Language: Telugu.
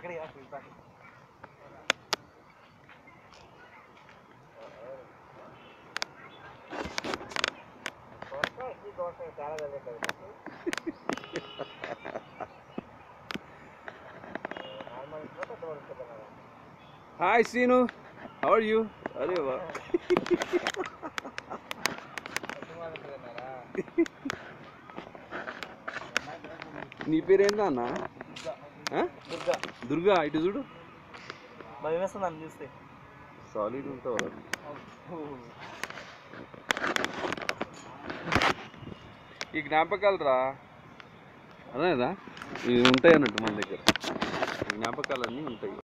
అక్కడికి అక్కడికి రా. దోసకాయ, ఈ దోసకాయ చాలా తగులుతుంది నాకు. నార్మల్ ఇంట్లో పెద్ద పడుతుంది కదా. Hi Srinu how are you అరే వా పెద్ద పడుతుంది అన్నారా? నీ పేరేందా అన్న ఆ? దుర్గా దుర్గా ఇటు చూడు భయం వేస్తుంది నన్ను చూస్తే సాలిడ్ ఉంటావు ఈ జ్ఞాపకాలు రా అదేదా ఇవి ఉంటాయి అన్నట్టు మన దగ్గర ఈ జ్ఞాపకాలన్నీ ఉంటాయి